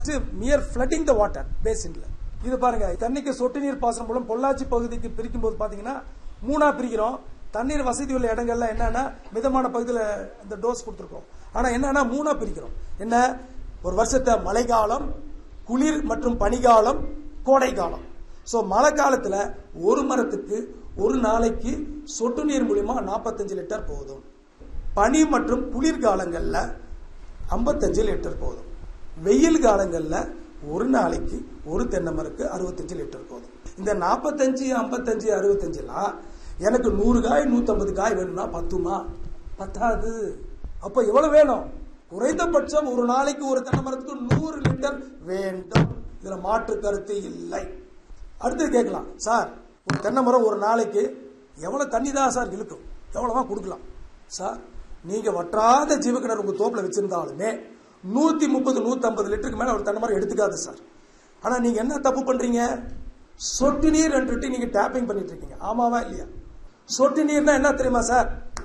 மியர் flooding the water பேசின்ல இது பாருங்க தண்ணிக்கு சொட்டு நீர் பாசனம் மூலம் பொள்ளாச்சி பகுதிக்கு பிரிக்கும் போது பாத்தீங்கன்னா மூணா பிரிக்கிறோம் தண்ணீர் வசதி உள்ள இடங்கள்ல என்னன்னா மிதமான பகுதியில் இந்த டோஸ் கொடுத்துருக்கோம் ஆனா என்னன்னா மூணா பிரிக்கிறோம் என்ன ஒரு வருஷத்தை மழைக்காலம் குளிர் மற்றும் பனிகாலம் கோடை காலம் சோ மழை காலத்துல ஒரு மரத்துக்கு ஒரு நாளைக்கு சொட்டு நீர் மூலியமா 45 லிட்டர் போதும் பனி மற்றும் குளிர்காலங்கள்ல 55 லிட்டர் போதும் வெயில் காலங்கள்ல ஒரு நாளைக்கு ஒரு தென்னை மரக்கு 65 லிட்டர் போதும் இந்த 45 55 65லாம் எனக்கு நூறு காய் 150 காய் வேணும்னா பத்துமா பத்தாது அப்ப எவ்வளவு வேணும் குறைந்தபட்சம் ஒரு நாளைக்கு ஒரு தென்னை மரத்துக்கு நூறு லிட்டர் வேண்டும் இதுல மாற்று கருத்து இல்லை அடுத்து கேட்கலாம் சார் ஒரு தென்னை மரம் ஒரு நாளைக்கு எவ்வளவு தண்ணி தான் சார் இழுக்கும் எவ்வளவுதான் கொடுக்கலாம் சார் நீங்க வற்றாத ஜீவக்கிணறு உங்க தோப்புல வச்சிருந்தாலுமே நூத்தி முப்பது நூத்தி ஐம்பது லிட்டருக்கு மேல ஒரு தென்னை மரம் எடுத்துக்காது சார் ஆனா நீங்க என்ன தப்பு பண்றீங்க சொட்டு நீர் என்றுட்டு நீங்க டேப்பிங் பண்ணிட்டு இருக்கீங்க ஆமாவா இல்லையா சொட்டு நீர்னா என்ன தெரியுமா சார்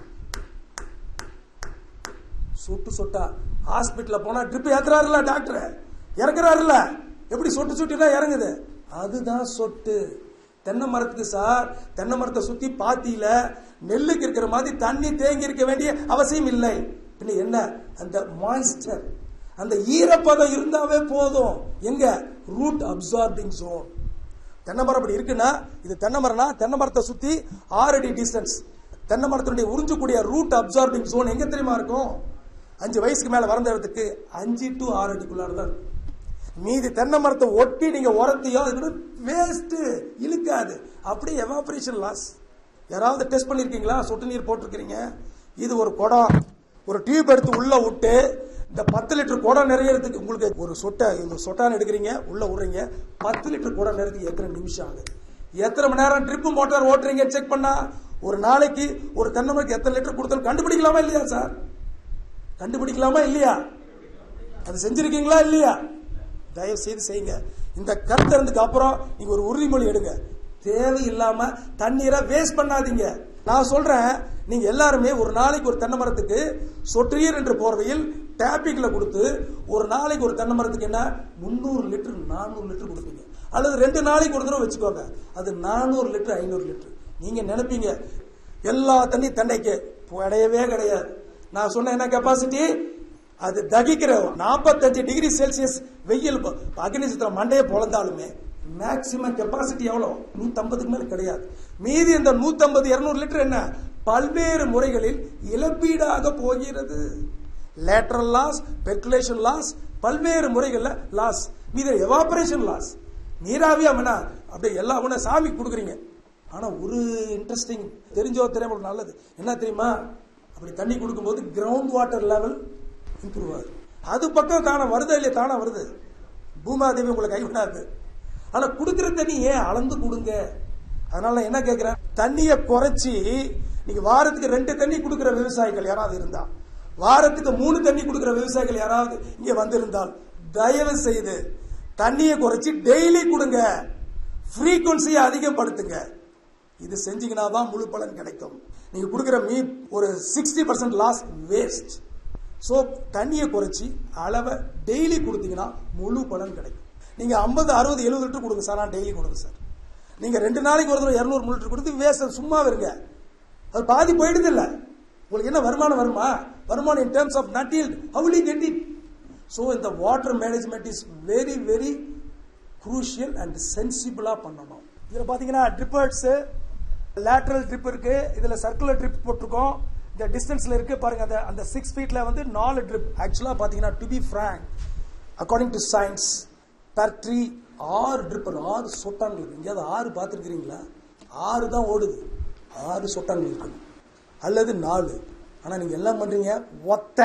சொட்டு சொட்டா ஹாஸ்பிட்டல்ல போனா ட்ரிப் ஏத்துறாருல டாக்டர் இறக்குறாருல எப்படி சொட்டு சொட்டு தான் இறங்குது அதுதான் சொட்டு தென்னை மரத்துக்கு சார் தென்னை மரத்தை சுத்தி பாத்தியில நெல்லுக்கு இருக்கிற மாதிரி தண்ணி தேங்கி இருக்க வேண்டிய அவசியம் இல்லை பின்ன என்ன அந்த மாய்ஸ்டர் அந்த ஈரப்பதம் இருந்தாவே போதும் எங்க ரூட் அப்சார்பிங் ஜோன் தென்னை மரம் அப்படி இருக்குன்னா இது தென்னை மரம்னா தென்னை மரத்தை சுத்தி ஆறு அடி டிஸ்டன்ஸ் தென்னை மரத்தினுடைய உறிஞ்சக்கூடிய ரூட் அப்சார்பிங் ஜோன் எங்க தெரியுமா இருக்கும் அஞ்சு வயசுக்கு மேல வளர்ந்த இடத்துக்கு அஞ்சு டு ஆறு அடிக்குள்ளார தான் இருக்கும். மீதி தென்னை மரத்தை ஒட்டி நீங்க உரத்தையோ அது வேஸ்ட் இழுக்காது அப்படியே எவாபரேஷன் லாஸ் யாராவது டெஸ்ட் பண்ணிருக்கீங்களா சொட்டு நீர் போட்டிருக்கீங்க இது ஒரு குடம் ஒரு டியூப் எடுத்து உள்ள விட்டு இந்த பத்து லிட்டர் குடம் நிறையறதுக்கு உங்களுக்கு ஒரு சொட்டை இந்த சொட்டான் எடுக்கிறீங்க உள்ள விடுறீங்க பத்து லிட்டர் குடம் நிறையறதுக்கு எத்தனை நிமிஷம் ஆகுது எத்தனை மணி நேரம் ட்ரிப் மோட்டார் ஓட்டுறீங்க செக் பண்ணா ஒரு நாளைக்கு ஒரு தென்னை மரத்துக்கு எத்தனை லிட்டர் கொடுத்தாலும் கண்டுபிடிக்கலாமா இல்லையா சார் கண்டுபிடிக்கலாமா இல்லையா அது செஞ்சிருக்கீங்களா இல்லையா தயவு செய்து செய்யுங்க இந்த கருத்தறதுக்கு அப்புறம் நீங்க ஒரு உறுதிமொழி எடுங்க தேவையில்லாம தண்ணீரை வேஸ்ட் பண்ணாதீங்க நான் சொல்றேன் நீங்க எல்லாருமே ஒரு நாளைக்கு ஒரு தென்னை மரத்துக்கு சொட்டு நீர் என்ற போர்வையில் டேப்பிங்ல கொடுத்து ஒரு நாளைக்கு ஒரு தென்னை மரத்துக்கு என்ன முந்நூறு லிட்டர் நானூறு லிட்டர் கொடுப்பீங்க அல்லது ரெண்டு நாளைக்கு ஒரு தடவை வச்சுக்கோங்க அது நானூறு லிட்டர் ஐநூறு லிட்டர் நீங்க நினைப்பீங்க எல்லா தண்ணி தென்னைக்கு கிடையவே கிடையாது நான் சொன்ன என்ன கெப்பாசிட்டி அது தகிக்கிற 45 டிகிரி செல்சியஸ் வெயில் ப- அக்னி சித்திரம் மண்டையை பொழந்தாலுமே மேக்சிமம் கெப்பாசிட்டி எவ்வளவு 150 மேல கிடையாது மீதி இந்த 150 200 லிட்டர் என்ன பல்வேறு முறைகளில் இழப்பீடாக போகிறது லேட்டரல் லாஸ் பெர்குலேஷன் லாஸ் பல்வேறு முறைகள்ல லாஸ் மீது எவாபரேஷன் லாஸ் நீராவியா வேணா அப்படியே எல்லா உணவு சாமி கொடுக்குறீங்க ஆனா ஒரு இன்ட்ரெஸ்டிங் தெரிஞ்சோ தெரியாம ஒரு நல்லது என்ன தெரியுமா அப்படி தண்ணி கொடுக்கும்போது கிரவுண்ட் வாட்டர் லெவல் இம்ப்ரூவ் ஆகுது அது பக்கம் தானே வருதா இல்லையா தானே வருது பூமாதேவி உங்களை கைவிடாது ஆனா குடுக்கிற தண்ணி ஏன் அளந்து கொடுங்க அதனால நான் என்ன கேட்கிறேன் தண்ணியை குறைச்சி நீங்க வாரத்துக்கு ரெண்டு தண்ணி கொடுக்கிற விவசாயிகள் யாராவது இருந்தா வாரத்துக்கு மூணு தண்ணி கொடுக்கிற விவசாயிகள் யாராவது இங்க வந்திருந்தால் தயவு செய்து தண்ணியை குறைச்சி டெய்லி கொடுங்க ஃப்ரீக்குவன்சியை அதிகப்படுத்துங்க இது செஞ்சீங்கன்னா தான் முழு பலன் கிடைக்கும் நீங்க கொடுக்கிற மீ ஒரு sixty percent loss waste so தண்ணியை குறைச்சி அளவை டெய்லி கொடுத்தீங்கன்னா முழு பலன் கிடைக்கும் நீங்க ஐம்பது அறுபது எழுபது லிட்டர் கொடுங்க சார் நான் டெய்லி கொடுங்க சார் நீங்க ரெண்டு நாளைக்கு ஒரு தடவை இரநூறு லிட்டர் கொடுத்து வேஸ்ட் சும்மா இருங்க அது பாதி போயிடுது இல்ல உங்களுக்கு என்ன வருமானம் வருமா வருமானம் in terms of nut yield how will you get it so இந்த water management is very very crucial and சென்சிபிளா பண்ணணும் இதுல பாத்தீங்கன்னா ட்ரிப்பர்ஸ் லேட்டரல் ட்ரிப் இருக்கு இதுல சர்க்குலர் ட்ரிப் போட்டிருக்கோம் இந்த டிஸ்டன்ஸ்ல இருக்கு பாருங்க அந்த அந்த சிக்ஸ் ஃபீட்ல வந்து நாலு ட்ரிப் ஆக்சுவலா பாத்தீங்கன்னா to be frank according to science per tree ஆறு ட்ரிப்பர் ஆறு சொட்டான்கள் இருக்கு எங்கேயாவது ஆறு பார்த்துருக்கிறீங்களா ஆறு தான் ஓடுது ஆறு சொட்டான்கள் இருக்கணும் அல்லது நாலு ஆனா நீங்க எல்லாம் பண்றீங்க ஒத்த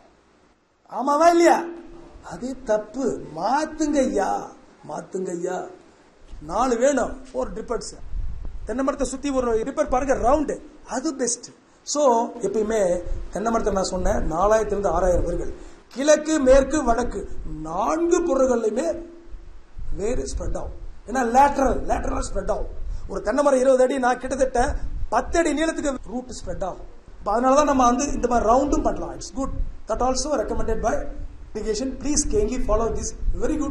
ஆமாவா இல்லையா அது தப்பு மாத்துங்க ஐயா மாத்துங்க ஐயா நாலு வேணும் ஒரு ட்ரிப்பர்ஸ் தென்னை மரத்தை சுத்தி ஒரு ட்ரிப்பர் பாருங்க ரவுண்டு அது பெஸ்ட் சோ எப்பயுமே தென்னை மரத்தை நான் சொன்னேன் நாலாயிரத்துல இருந்து ஆறாயிரம் பேர்கள் கிழக்கு மேற்கு வடக்கு நான்கு புறங்கள்லையுமே வேறு ஸ்ப்ரெட் ஆகும் ஏன்னா லேட்டரல் லேட்டரல் ஸ்ப்ரெட் ஆகும் ஒரு தென்னை மரம் இருபது அடி நான் கிட்டத்தட்ட பத்து அடி நீளத்துக்கு ரூட் ஸ்ப்ரெட் ஆகும் இப்ப அதனால தான் நம்ம வந்து இந்த மாதிரி ரவுண்டும் பண்ணலாம் it's good that also recommended by Please kindly follow this very good